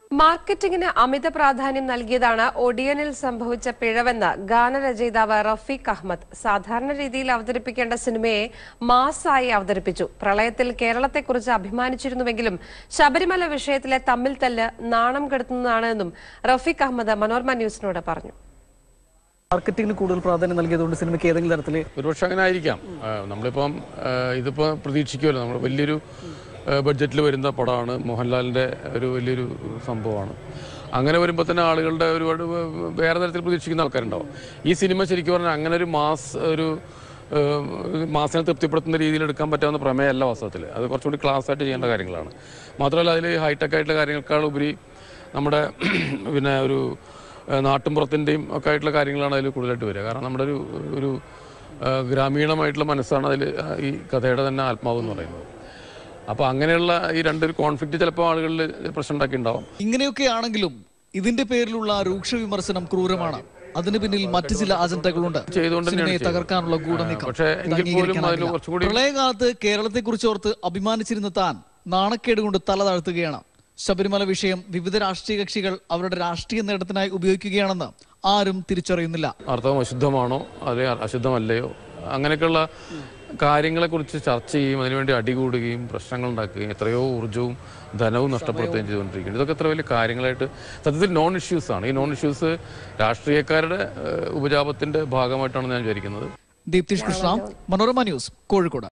മാർക്കറ്റിംഗിന് അമിത പ്രാധാന്യം നൽകിയതാണ് ഒഡിയനിൽ സംഭവിച്ച പിഴവെന്ന് ഗാനരചയിതാവ് റഫീഖ് അഹമ്മദ് സാധാരണ രീതിയിൽ അവതരിപ്പിക്കേണ്ട സിനിമയെ മാസായി അവതരിപ്പിച്ചു പ്രളയത്തിൽ കേരളത്തെക്കുറിച്ച് അഭിമാനിച്ചിരുന്നുവെങ്കിലും ശബരിമല വിഷയത്തിലെ തമ്മിൽ തല്ല് നാണം കെടുത്തുന്നതാണ് എന്നും റഫീഖ് അഹമ്മദ് മനോരമ ന്യൂസിനോട് പറഞ്ഞു മാർക്കറ്റിംഗിന് കൂടുതൽ പ്രാധാന്യം നൽകിയതുകൊണ്ട് സിനിമയ്ക്ക് ഏതെങ്കിലും തരത്തിൽ ഒരുപക്ഷെ അങ്ങനെ ആയിരിക്കാം ആ, നമ്മളിപ്പം ആ, ഇതിപ്പോൾ പ്രതീക്ഷിക്കുമല്ലോ നമ്മൾ വലിയൊരു ബഡ്ജറ്റിൽ വരുന്ന പടമാണ് മോഹൻലാലിൻ്റെ ഒരു വലിയൊരു സംഭവമാണ് അങ്ങനെ വരുമ്പോൾ തന്നെ ആളുകളുടെ ഒരുപാട് വേ- വേറെ തരത്തിൽ പ്രതീക്ഷിക്കുന്ന ആൾക്കാരുണ്ടാവും ഈ സിനിമ ശരിക്കും പറഞ്ഞാൽ അങ്ങനെ ഒരു മാസ് ഒരു ആ, മാസിനെ തൃപ്തിപ്പെടുത്തുന്ന രീതിയിൽ എടുക്കാൻ പറ്റാവുന്ന പ്രമേയമല്ല വാസ്തവത്തിൽ അത് കുറച്ചുകൂടി ക്ലാസ് ആയിട്ട് ചെയ്യേണ്ട കാര്യങ്ങളാണ് മാത്രമല്ല അതിൽ ഹൈടെക് ആയിട്ടുള്ള കാര്യങ്ങളെക്കാൾ ഉപരി നമ്മുടെ പിന്നെ ഒരു ഏഹ് നാട്ടുംപുറത്തിൻ്റെയും ഒക്കെ ആയിട്ടുള്ള കാര്യങ്ങളാണ് അതിൽ കൂടുതലായിട്ട് വരിക കാരണം നമ്മുടെ ഒരു ഒരു ഏഹ് ഗ്രാമീണമായിട്ടുള്ള മനസ്സാണ് അതിൽ ഈ കഥയുടെ തന്നെ ആത്മാവ് എന്ന് പറയുന്നത് അപ്പോൾ അങ്ങനെയുള്ള ഈ രണ്ടൊരു കോൺഫ്ലിക്റ്റ് ചിലപ്പോൾ ആളുകളിൽ പ്രശ്നം ഉണ്ടാക്കിയിട്ടുണ്ടാവും ഇങ്ങനെയൊക്കെ ആണെങ്കിലും ഇതിന്റെ പേരിലുള്ള രൂക്ഷ വിമർശനം ക്രൂരമാണ് അതിന് പിന്നിൽ മറ്റു ചില അജണ്ടകളുണ്ട് ചെയ്തുകൊണ്ട് തന്നെയാണ് സിനിമയെ ചെയ്തത്. തകർക്കാനുള്ള ഗൂഢനീക്കം ആ, പക്ഷേ ഇത് എങ്കിൽ പോലും അംഗീകരിക്കാനാകില്ല. അതിൽ കുറച്ചും കൂടി- പ്രളയകാലത്ത് കേരളത്തെ കുറിച്ചോർത്ത് അഭിമാനിച്ചിരുന്ന താൻ നാണക്കേട് കൊണ്ട് തല താഴ്ത്തുകയാണ് ശബരിമല വിഷയം വിവിധ രാഷ്ട്രീയ കക്ഷികൾ അവരുടെ രാഷ്ട്രീയ നേട്ടത്തിനായി ഉപയോഗിക്കുകയാണെന്ന് ആരും തിരിച്ചറിയുന്നില്ല അർത്ഥം അശുദ്ധമാണോ അതെ അശുദ്ധമല്ലയോ അങ്ങനെയൊക്കെയുള്ള കാര്യങ്ങളെക്കുറിച്ച് ചർച്ച ചെയ്യും അതിനുവേണ്ടി അടികൂടുകയും പ്രശ്നങ്ങൾ ഉണ്ടാക്കുകയും എത്രയോ ഊർജ്ജവും ധനവും നഷ്ടപ്പെടുത്തുകയും ചെയ്തുകൊണ്ടിരിക്കുന്നത് ഇതൊക്കെ എത്ര വലിയ കാര്യങ്ങളായിട്ട് സത്യത്തിൽ നോൺ ഇഷ്യൂസ് ആണ് ഈ നോൺ ഇഷ്യൂസ് രാഷ്ട്രീയക്കാരുടെ ഏഹ്, ഉപജാപത്തിന്റെ ഭാഗമായിട്ടാണ് ഞാൻ വിചാരിക്കുന്നത് ദീപ്തിഷ് കൃഷ്ണ മനോരമ ന്യൂസ് കോഴിക്കോട്